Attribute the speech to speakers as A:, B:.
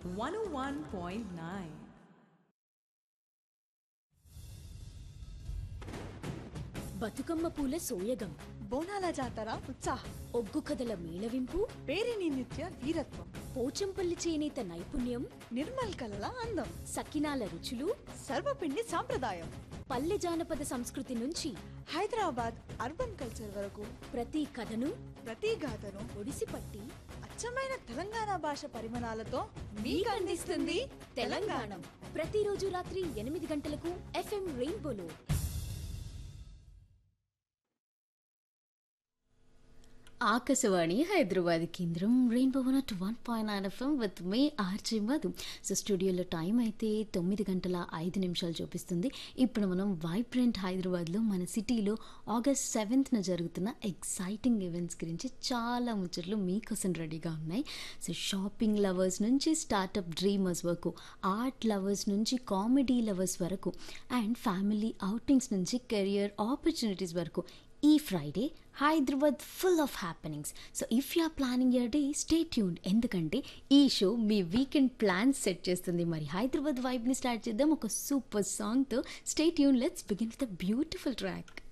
A: 101.9.
B: బతుకమ్మ పూల సోయగం
C: బోనాల జాతర ఉత్సాహం
B: ఒగ్గు కథల మేళవింపు
C: పేరిని నిత్య వీరత్వం
B: పోచంపల్లి చేనేత నైపుణ్యం
C: నిర్మల్ కలల అందం
B: సకినాల రుచులు
C: సర్వపిండి సాంప్రదాయం
B: పల్లె జానపద సంస్కృతి నుంచి
C: హైదరాబాద్ అర్బన్ కల్చర్ వరకు
B: ప్రతి కథను
C: ప్రతి గాథను
B: ఒడిసిపట్టి
C: అచ్చమైన తెలంగాణ భాష పరిమాణాలతో మీకు అందిస్తుంది తెలంగాణ
B: ప్రతిరోజు రాత్రి ఎనిమిది గంటలకు ఎఫ్ఎం రెయిన్బోలో ఆకాశవాణి హైదరాబాద్ కేంద్రం rainbow one at one point nine FM with me RJ Madhu so స్టూడియోలో టైం అయితే తొమ్మిది గంటల ఐదు నిమిషాలు చూపిస్తుంది ఇప్పుడు మనం వైబ్రెంట్ హైదరాబాద్లో మన సిటీలో ఆగస్ట్ సెవెంత్న జరుగుతున్న ఎక్సైటింగ్ ఈవెంట్స్ గురించి చాలా ముచ్చట్లు మీకోసం రెడీగా ఉన్నాయి సో షాపింగ్ లవర్స్ నుంచి స్టార్టప్ డ్రీమర్స్ వరకు ఆర్ట్ లవర్స్ నుంచి కామెడీ లవర్స్ వరకు అండ్ ఫ్యామిలీ అవుటింగ్స్ నుంచి కెరియర్ ఆపర్చునిటీస్ వరకు ఈ Friday Hyderabad full of happenings so if you are planning your day stay tune ఎందుకంటే ఈ షో మీ వీకెండ్ ప్లాన్స్ సెట్ చేస్తుంది మరి హైదరాబాద్ వైబ్ని స్టార్ట్ చేద్దాం ఒక సూపర్ సాంగ్తో stay tune let's begin with a beautiful track